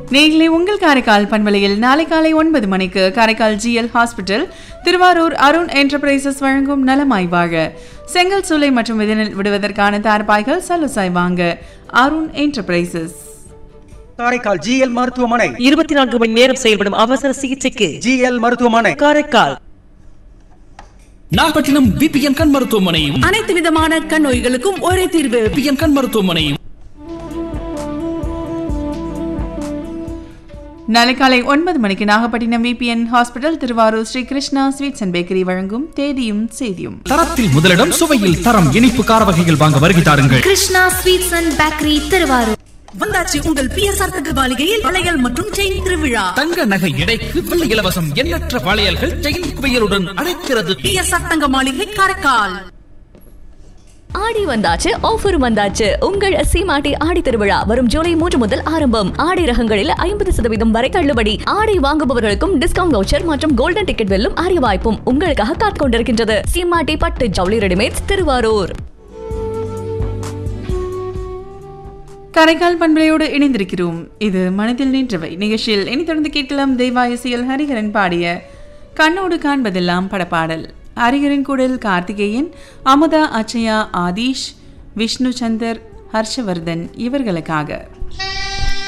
நேரிலே உங்கள் காரைக்கால் பண்பலையில் நாளை காலை ஒன்பது மணிக்கு Karaikal GL hospital Thiruvarur Arun enterprises வழங்கும் நலமாய் வாழ செங்கல் சூளை மற்றும் விதனில் விடுவதற்கான தார்பாய்கள் சலுசாய் வாங்க அருண் என்டர்பிரைசஸ் காரைக்கால் ஜிஎல் மருத்துவமனை இருபத்தி நான்கு மணி நேரம் செயல்படும் அவசர சிகிச்சைக்கு ஜிஎல் மருத்துவமனை காரைக்கால் நாகப்பட்டினம் விபிஎன் கண் மருத்துவமனை அனைத்து விதமான கண் நோய்களுக்கும் ஒரே தீர்வு விபிஎன் கண் மருத்துவமனை நாளை காலை ஒன்பது மணிக்கு Nagapattinam VPN hospital Thiruvarur Sri Krishna sweets and bakery வழங்கும் தேதியும் செய்தியும் தரத்தில் முதலிடம் சுவையில் தரம் இனிப்பு கார வகைகள் வாங்க வருகை தாருங்கள் Krishna sweets and bakery Thiruvarur வந்தாச்சு உங்கள் பிஎஸ்ஆர் தங்க மாளிகையில் வளையல் மற்றும் செயின் திருவிழா தங்க நகை எடைக்கு வெள்ளி இலவசம் எண்ணற்ற வளையல்கள் செயின் குவியலுடன் அழைக்கிறது பிஎஸ்ஆர் தங்க மாளிகை காரைக்கால் ஆடி வந்தாச்சு ஆஃபர் வந்தாச்சு உங்கள் சீமாட்டி ஆடி திருவிழா வரும் ஜூலை மூன்று முதல் ஆரம்பம் ஆடை ரகங்களில் ஐம்பது சதவீதம் வரை தள்ளுபடி ஆடை வாங்குபவர்களுக்கும் டிஸ்கவுண்ட் வவுச்சர் மற்றும் கோல்டன் டிக்கெட் வெல்லும் அரிய வாய்ப்பும் உங்களுக்காக காத்துக் கொண்டிருக்கின்றது சீமாட்டி பட்டு ஜவுளி ரெடிமேட்ஸ் திருவாரூர் காரைக்கால் பண்பலையோடு இணைந்திருக்கிறோம் இது மனதில் நின்றவை நிகழ்ச்சியில் இனி தொடர்ந்து கேட்கலாம் தெய்வாயசியல் ஹரிஹரன் பாடிய கண்ணோடு காண்பதெல்லாம் படப்பாடல் ஹரிஹரன் குடல் கார்த்திகேயன் அமுதா அச்சயா ஆதீஷ் விஷ்ணு சந்தர் ஹர்ஷவர்தன் இவர்களுக்காக